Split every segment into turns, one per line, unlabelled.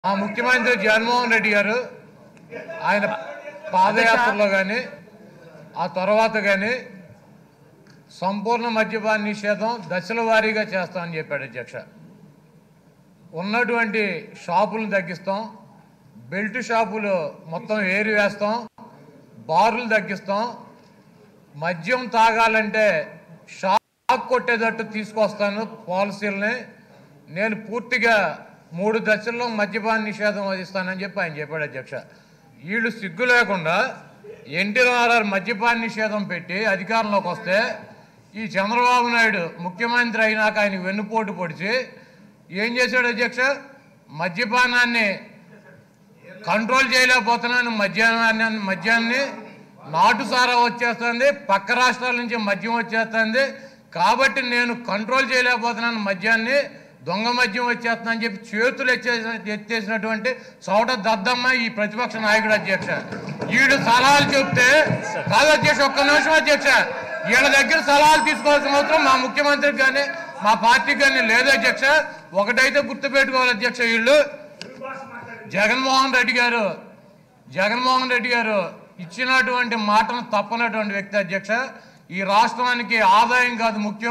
మా ముఖ్యమంత్రి జగన్మోహన్ రెడ్డి గారు ఆయన పాదయాత్రలో కానీ ఆ తర్వాత కానీ సంపూర్ణ మద్యపాన నిషేధం దశల వారీగా చేస్తామని చెప్పాడు అధ్యక్ష ఉన్నటువంటి షాపులను తగ్గిస్తాం బెల్ట్ షాపులు మొత్తం ఏరి వేస్తాం బార్లు తగ్గిస్తాం మద్యం తాగాలంటే షాక్ కొట్టేటట్టు తీసుకొస్తాను పాలసీలని నేను పూర్తిగా మూడు దశల్లో మద్యపాన నిషేధం వధిస్తానని చెప్పి ఆయన చెప్పాడు అధ్యక్ష వీళ్ళు సిగ్గు లేకుండా ఎన్టీ రామారావు మద్యపాన నిషేధం పెట్టి అధికారంలోకి వస్తే ఈ చంద్రబాబు నాయుడు ముఖ్యమంత్రి అయినాక ఆయన వెన్నుపోటు పొడిచి ఏం చేశాడు అధ్యక్ష మద్యపానాన్ని కంట్రోల్ చేయలేకపోతున్నాను మద్యాన్ని మద్యాన్ని నాటు సారా వచ్చేస్తుంది పక్క రాష్ట్రాల నుంచి మద్యం వచ్చేస్తుంది కాబట్టి నేను కంట్రోల్ చేయలేకపోతున్నాను మద్యాన్ని దొంగ మద్యం వచ్చేస్తున్నా అని చెప్పి చేతులు ఎత్తేసిన ఎత్తేసినటువంటి చోట దద్దమ్మ ఈ ప్రతిపక్ష నాయకుడు అధ్యక్ష వీడు సలహాలు చెప్తే కాదు అధ్యక్ష ఒక్క నిమిషం అధ్యక్ష వీళ్ళ దగ్గర సలహాలు తీసుకోవాల్సిన అవసరం మా ముఖ్యమంత్రికి కానీ మా పార్టీకి కానీ లేదు అధ్యక్ష ఒకటైతే గుర్తుపెట్టుకోవాలి అధ్యక్ష వీళ్ళు జగన్మోహన్ రెడ్డి గారు జగన్మోహన్ రెడ్డి గారు ఇచ్చినటువంటి మాటను తప్పనటువంటి వ్యక్తి అధ్యక్ష ఈ రాష్ట్రానికి ఆదాయం కాదు ముఖ్యం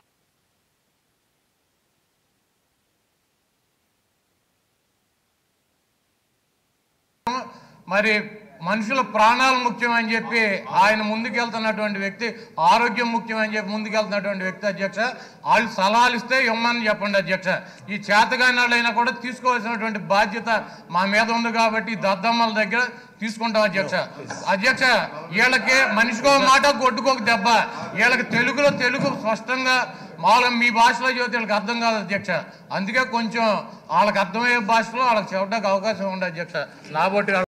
మరి మనుషుల ప్రాణాలు ముఖ్యం అని చెప్పి ఆయన ముందుకెళ్తున్నటువంటి వ్యక్తి ఆరోగ్యం ముఖ్యం అని చెప్పి ముందుకెళ్తున్నటువంటి వ్యక్తి అధ్యక్ష వాళ్ళు సలహాలు ఇస్తే ఇమ్మని చెప్పండి అధ్యక్ష ఈ చేతగాని వాళ్ళైనా కూడా తీసుకోవాల్సినటువంటి బాధ్యత మా మీద ఉంది కాబట్టి ఈ దద్దమ్మల దగ్గర తీసుకుంటాం అధ్యక్ష అధ్యక్ష వీళ్ళకి మనిషికో మాట కొట్టుకోక దెబ్బ వీళ్ళకి తెలుగులో తెలుగు స్పష్టంగా మామూలుగా మీ భాషలో చెబితే వీళ్ళకి అర్థం కాదు అధ్యక్ష అందుకే కొంచెం వాళ్ళకి అర్థమయ్యే భాషలో వాళ్ళకి చెప్పడానికి అవకాశం ఉంది అధ్యక్ష నా బట్టి